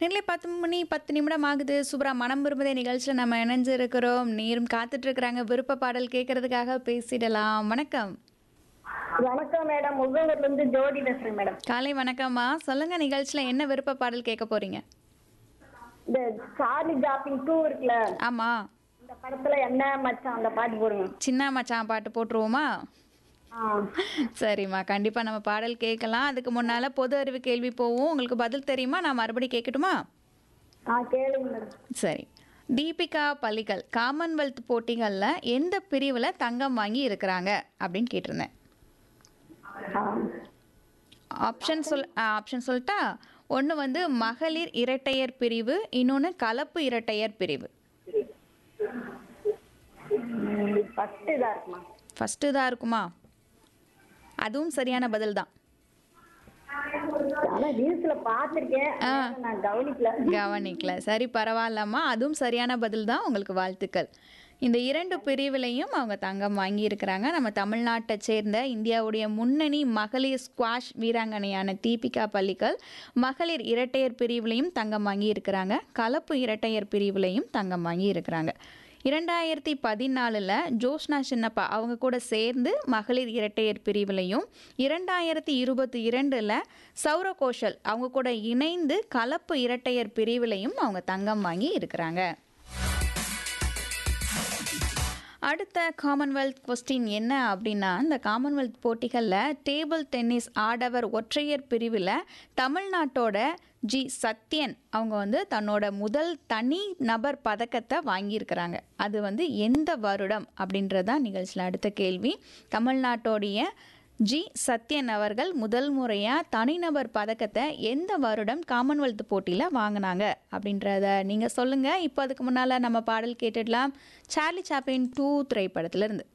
நெல்லை பத்து மணி பத்து நிமிடம் ஆகுது சூப்பரா மனம் விரும்புதே நிகழ்ச்சியில் நம்ம இணைஞ்சிருக்கிறோம் நீரும் காத்துட்டு இருக்கிறாங்க விருப்ப பாடல் கேட்கறதுக்காக பேசிடலாம் வணக்கம் வணக்கம் மேடம் முகவூர்ல இருந்து ஜோதி பேசுறேன் மேடம் காலை வணக்கம்மா சொல்லுங்க நிகழ்ச்சியில் என்ன விருப்ப பாடல் கேட்க போறீங்க இந்த சார்லி ஜாப்பிங் டூ இருக்குல்ல ஆமா இந்த படத்துல என்ன மச்சான் அந்த பாட்டு போடுங்க சின்ன மச்சான் பாட்டு போட்டுருவோமா ஆ சரிம்மா கண்டிப்பா நம்ம பாடல் கேட்கலாம் அதுக்கு முன்னால பொது அறிவு கேள்வி போவோம் உங்களுக்கு பதில் தெரியுமா நான் மறுபடியும் கேட்கட்டுமா ஆ கேளுங்க மேடம் சரி தீபிகா பள்ளிகள் காமன்வெல்த் போட்டிகளில் எந்த பிரிவில் தங்கம் வாங்கி இருக்கிறாங்க அப்படின்னு கேட்டிருந்தேன் ஆ ஆப்ஷன் சொல் ஆப்ஷன் சொல்லிட்டா ஒன்று வந்து மகளிர் இரட்டையர் பிரிவு இன்னொன்று கலப்பு இரட்டையர் பிரிவு ஃபர்ஸ்ட் இதா இருக்குமா ஃபஸ்ட்டு இதாக இருக்குமா அதுவும் சரியான பதில் தான் ஆனா ரீல்ஸ்ல பாத்திருக்கேன் நான் கவனிக்கல கவனிக்கல சரி பரவாயில்லம்மா அதுவும் சரியான பதில் தான் உங்களுக்கு வாழ்த்துக்கள் இந்த இரண்டு பிரிவிலையும் அவங்க தங்கம் வாங்கியிருக்கிறாங்க நம்ம தமிழ்நாட்டை சேர்ந்த இந்தியாவுடைய முன்னணி மகளிர் ஸ்குவாஷ் வீராங்கனையான தீபிகா பள்ளிக்கல் மகளிர் இரட்டையர் பிரிவிலையும் தங்கம் வாங்கியிருக்கிறாங்க கலப்பு இரட்டையர் பிரிவிலையும் தங்கம் வாங்கியிருக்கிறாங்க இரண்டாயிரத்தி பதினாலில் ஜோஷ்னா சின்னப்பா அவங்க கூட சேர்ந்து மகளிர் இரட்டையர் பிரிவிலையும் இரண்டாயிரத்தி இருபத்தி இரண்டில் சௌர கோஷல் அவங்க கூட இணைந்து கலப்பு இரட்டையர் பிரிவிலையும் அவங்க தங்கம் வாங்கி இருக்கிறாங்க அடுத்த காமன்வெல்த் கொஸ்டின் என்ன அப்படின்னா இந்த காமன்வெல்த் போட்டிகளில் டேபிள் டென்னிஸ் ஆடவர் ஒற்றையர் பிரிவில் தமிழ்நாட்டோட ஜி சத்யன் அவங்க வந்து தன்னோட முதல் தனி நபர் பதக்கத்தை வாங்கியிருக்கிறாங்க அது வந்து எந்த வருடம் அப்படின்றதான் நிகழ்ச்சியில் அடுத்த கேள்வி தமிழ்நாட்டோடைய ஜி சத்யன் அவர்கள் முதல் முறையாக தனிநபர் பதக்கத்தை எந்த வருடம் காமன்வெல்த் போட்டியில் வாங்கினாங்க அப்படின்றத நீங்கள் சொல்லுங்கள் இப்போ அதுக்கு முன்னால் நம்ம பாடல் கேட்டுடலாம் சார்லி சாப்பின் டூ திரைப்படத்திலிருந்து